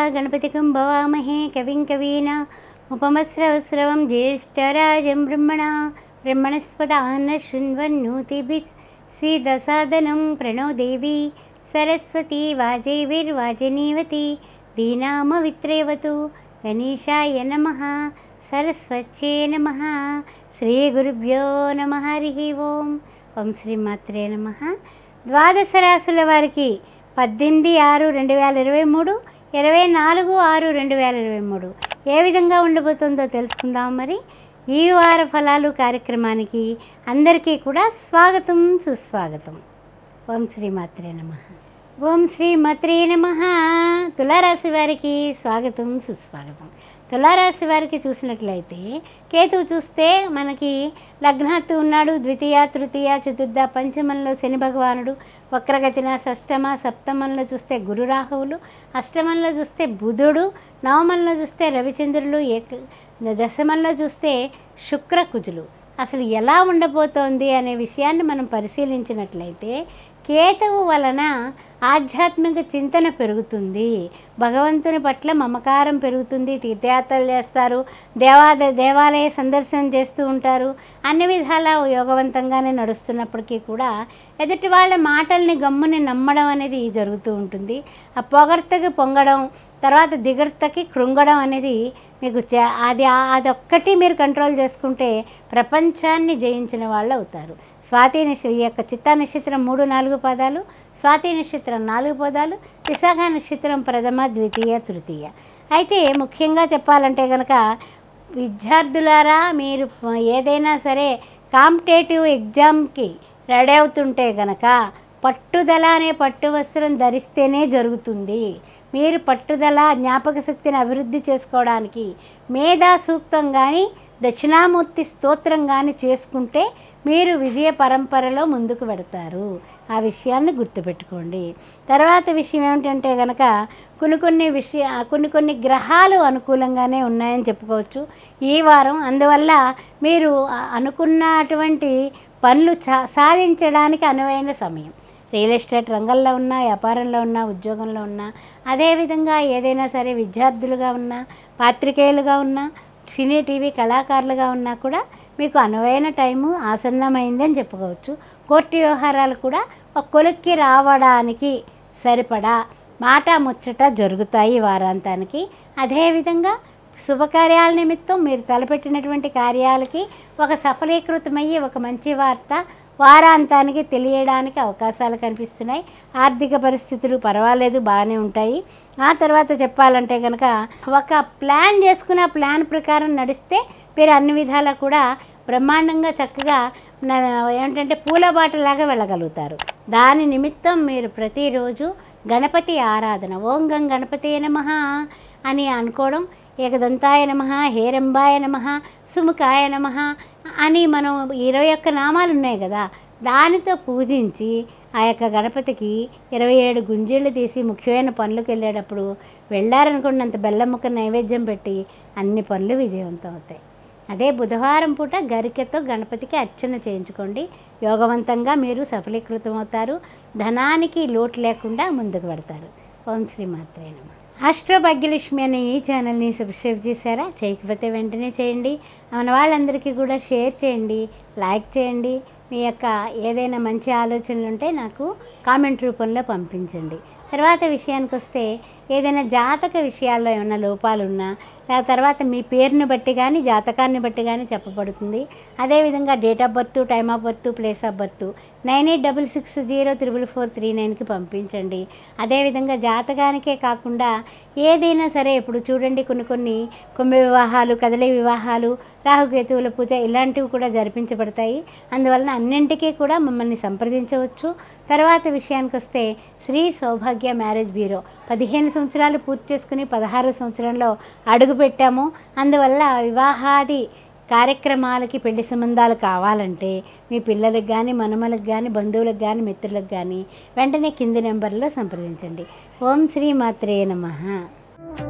గణపతికం భవామహే కవిం కవీనా ఉపమస్రవస్రవం జ్యేష్ఠరాజం బ్రహ్మణ బ్రహ్మణస్పదాన్న శృण्वन्नोतिभिः सीदसादनं प्रणो देवी सरस्वती वाजैर्वाजनीवती दीनामवित्रेवतु गणेशाय नमः सरस्वत्यै नमः శ్రీగురుభ్యో నమ హరి ఓం ఓం శ్రీమాత్రే నమ ద్వాదశ రాశుల వారికి పద్దెనిమిది ఆరు రెండు వేల ఇరవై మూడు ఇరవై నాలుగు ఆరు రెండు వేల ఇరవై మూడు ఏ విధంగా ఉండబోతుందో తెలుసుకుందాం మరి ఈ వార ఫలాలు కార్యక్రమానికి అందరికీ కూడా స్వాగతం సుస్వాగతం ఓం శ్రీమాత్రే నమ ఓం శ్రీమాత్రే నమ తులారాశి వారికి స్వాగతం సుస్వాగతం తులారాశి వారికి చూసినట్లయితే కేతువు చూస్తే మనకి లగ్నాత్తు ఉన్నాడు ద్వితీయ తృతీయ చతుర్థ పంచమంలో శని భగవానుడు వక్రగతిన షష్టమ సప్తమంలో చూస్తే గురు రాహువులు అష్టమంలో చూస్తే బుధుడు నవమంలో చూస్తే రవిచంద్రులు ఏక దశమంలో చూస్తే శుక్రకుజులు అసలు ఎలా ఉండబోతోంది అనే విషయాన్ని మనం పరిశీలించినట్లయితే కేతువు వలన ఆధ్యాత్మిక చింతన పెరుగుతుంది భగవంతుని పట్ల మమకారం పెరుగుతుంది తీర్థయాత్రలు చేస్తారు దేవాద దేవాలయ సందర్శనం చేస్తూ ఉంటారు అన్ని విధాల యోగవంతంగానే నడుస్తున్నప్పటికీ కూడా ఎదుటి వాళ్ళ మాటల్ని గమ్ముని నమ్మడం అనేది జరుగుతూ ఉంటుంది ఆ పొగడ్తకి పొంగడం తర్వాత దిగడ్తకి కృంగడం అనేది మీకు చే- అది అదొక్కటి మీరు కంట్రోల్ చేసుకుంటే ప్రపంచాన్ని జయించిన వాళ్ళు అవుతారు స్వాతి నక్ష ఈ యొక్క చిత్తా నక్షత్రం మూడు నాలుగు పదాలు స్వాతి నక్షత్రం నాలుగు పదాలు విశాఖ నక్షత్రం ప్రథమ ద్వితీయ తృతీయ అయితే ముఖ్యంగా చెప్పాలంటే కనుక విద్యార్థులారా మీరు ఏదైనా సరే కాంపిటేటివ్ ఎగ్జామ్కి రెడీ అవుతుంటే గనక పట్టుదల అనే పట్టు వస్త్రం ధరిస్తేనే జరుగుతుంది మీరు పట్టుదల జ్ఞాపక శక్తిని అభివృద్ధి చేసుకోవడానికి మేధా సూక్తం కానీ దక్షిణామూర్తి స్తోత్రం కానీ చేసుకుంటే మీరు విజయ పరంపరలో ముందుకు పెడతారు ఆ విషయాన్ని గుర్తుపెట్టుకోండి తర్వాత విషయం ఏమిటంటే కనుక కొన్ని కొన్ని విషయ కొన్ని కొన్ని గ్రహాలు అనుకూలంగానే ఉన్నాయని చెప్పుకోవచ్చు ఈ వారం అందువల్ల మీరు ఆ అనుకున్నటువంటి పనులు చా సాధించడానికి అనువైన సమయం రియల్ ఎస్టేట్ రంగంలో ఉన్నా వ్యాపారంలో ఉన్నా ఉద్యోగంలో ఉన్నా అదేవిధంగా ఏదైనా సరే విద్యార్థులుగా ఉన్నా పాత్రికేయులుగా ఉన్నా సినీ టీవీ కళాకారులుగా ఉన్నా కూడా మీకు అనువైన టైము ఆసన్నమైంది అని చెప్పుకోవచ్చు కోర్టు వ్యవహారాలు కూడా ఒక కొలిక్కి రావడానికి సరిపడా మాట ముచ్చట జరుగుతాయి ఈ వారాంతానికి అదేవిధంగా శుభకార్యాల నిమిత్తం మీరు తలపెట్టినటువంటి కార్యాలకి ఒక సఫలీకృతమయ్యి ఒక మంచి వార్త వారాంతానికి తెలియడానికి అవకాశాలు కనిపిస్తున్నాయి ఆర్థిక పరిస్థితులు పర్వాలేదు బాగానే ఉంటాయి ఆ తర్వాత చెప్పాలంటే కనుక ఒక ప్లాన్ చేసుకున్న ప్లాన్ ప్రకారం నడిస్తే మీరు అన్ని విధాలా కూడా బ్రహ్మాండంగా చక్కగా న- ఏమిటంటే పూలబాటలాగా వెళ్ళగలుగుతారు దాని నిమిత్తం మీరు ప్రతిరోజు గణపతి ఆరాధన ఓం గం గణపతి నమ అని అనుకోవడం ఏకదంతాయ నమ హేరంబాయ నమ సుముఖాయ నమ అని మనం ఇరవై ఒక్క నామాలు ఉన్నాయి కదా దానితో పూజించి ఆ యొక్క గణపతికి ఇరవై ఏడు గుంజీళ్ళు తీసి ముఖ్యమైన పనులకు వెళ్ళేటప్పుడు వెళ్ళారనుకున్నంత బెల్లం ముక్క నైవేద్యం పెట్టి అన్ని పనులు విజయవంతం అవుతాయి అదే బుధవారం పూట గరికెతో గణపతికి అర్చన చేయించుకోండి యోగవంతంగా మీరు సఫలీకృతం అవుతారు ధనానికి లోటు లేకుండా ముందుకు పెడతారు ఓం శ్రీ మాత్రే నమ ఆస్ట్రో భాగ్యలక్ష్మి అనే ఈ ఛానల్ని సబ్స్క్రైబ్ చేశారా చేయకపోతే వెంటనే చేయండి మన వాళ్ళందరికీ కూడా షేర్ చేయండి లైక్ చేయండి మీ యొక్క ఏదైనా మంచి ఆలోచనలు ఉంటే నాకు కామెంట్ రూపంలో పంపించండి తర్వాత విషయానికి వస్తే ఏదైనా జాతక విషయాల్లో ఏమైనా లోపాలు ఉన్నా ఆ తర్వాత మీ పేరుని బట్టి కానీ జాతకాన్ని బట్టి కానీ చెప్పబడుతుంది అదేవిధంగా date of birth time of birth place of birth nine eight double six zero triple four three నైన్కి పంపించండి అదేవిధంగా జాతకానికే కాకుండా ఏదైనా సరే ఇప్పుడు చూడండి కొన్ని కొన్ని కుంభ వివాహాలు కదలి వివాహాలు రాహుకేతువుల పూజ ఇలాంటివి కూడా జరిపించబడతాయి అందువలన అన్నింటికీ కూడా మమ్మల్ని సంప్రదించవచ్చు తర్వాత విషయానికి వస్తే శ్రీ సౌభాగ్య మ్యారేజ్ బ్యూరో పదిహేను సంవత్సరాలు పూర్తి చేసుకుని పదహారు సంవత్సరంలో అడుగు పెట్టాము అందువల్ల వివాహాది కార్యక్రమాలకి పెళ్లి సంబంధాలు కావాలంటే మీ పిల్లలకు కానీ మనమలకు కానీ బంధువులకు కానీ మిత్రులకు కానీ వెంటనే కింది నెంబర్లో సంప్రదించండి ఓం శ్రీ మాత్రే నమః